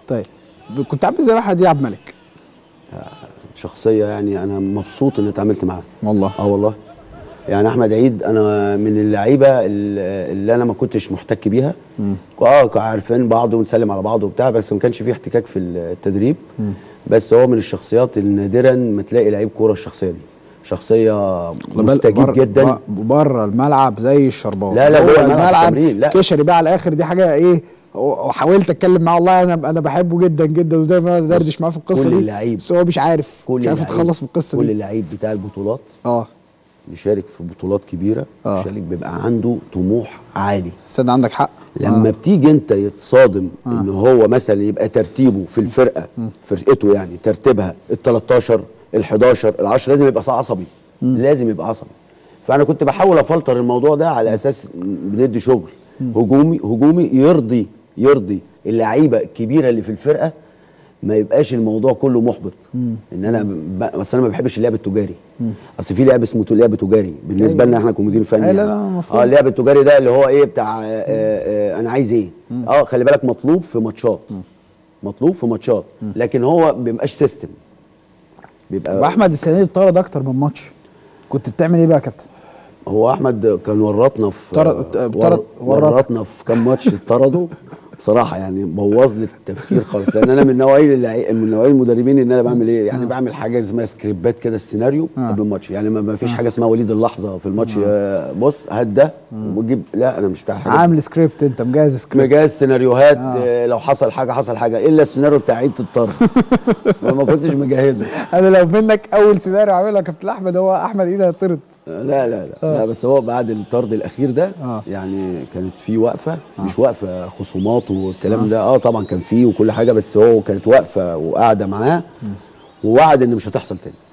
طيب كنت عامل زي واحد يا عبد الملك شخصيه يعني انا مبسوط اني اتعاملت معاه والله اه والله يعني احمد عيد انا من اللعيبه اللي اللي انا ما كنتش محتك بيها اه كنا عارفين بعض ونسلم على بعض وبتاع بس ما كانش فيه احتكاك في التدريب بس هو من الشخصيات اللي نادرا ما تلاقي لعيب كوره الشخصيه دي شخصيه مستجيب جدا بره الملعب زي الشربات لا، لا، جوه جوه الملعب في التمرين، لا. كشري بقى على الاخر دي حاجه ايه وحاولت اتكلم معاه والله انا انا بحبه جدا جدا ودايما ادردش معاه في القصه كل دي اللعيب- بس هو مش عارف كل مش عارف اللعيب- يتخلص من القصه كل دي اللعيب بتاع البطولات اه اللي شارك في بطولات كبيره آه. شارك بيبقى عنده طموح عالي استنى عندك حق لما آه. بتيجي انت يتصادم آه. ان هو مثلا يبقى ترتيبه في الفرقه فرقته يعني ترتيبها ال 13 ال 11 ال 10 لازم يبقى عصبي لازم يبقى عصبي فانا كنت بحاول افلتر الموضوع ده على اساس بندي شغل هجومي هجومي يرضي يرضي اللعيبه الكبيره اللي في الفرقه ما يبقاش الموضوع كله محبط ان انا ب... اصل انا ما بحبش اللعب التجاري اصل في لعب اسمه لعب تجاري بالنسبه لنا احنا كمدير فني أي لا، يعني. لا، مفهوم. اه اللعب التجاري ده اللي هو ايه بتاع آه آه انا عايز ايه اه خلي بالك مطلوب في ماتشات مطلوب في ماتشات لكن هو ما بيبقاش سيستم بيبقى واحمد السنه دي اتطرد اكتر من ماتش كنت بتعمل ايه بقى يا كابتن؟ هو احمد كان ورطنا في طرد- ور- طرد- ورط. ورطنا في كام ماتش اتطردوا بصراحه يعني بوظ لي التفكير خالص لان انا من نوعيه اللعي- من نوعيه المدربين ان انا بعمل ايه يعني بعمل حاجه اسمها سكريبات كده السيناريو قبل الماتش يعني ما ما فيش حاجه اسمها وليد اللحظه في الماتش آه، بص هات ده وجيب لا انا مش بتاع الحاجات دي. عامل سكريبت انت مجهز سكريبت مجهز سيناريوهات آه. لو حصل حاجه حصل حاجه الا السيناريو بتاع عيد الطرد فما كنتش مجهزه انا لو منك اول سيناريو عاملها يا كابتن احمد هو احمد ايده هيطرد لا لا لا, لا بس هو بعد الطرد الاخير ده آه. يعني كانت في وقفه مش وقفه خصومات والكلام ده اه طبعا كان فيه وكل حاجه بس هو كانت واقفه وقاعده معاه ووعد ان مش هتحصل تاني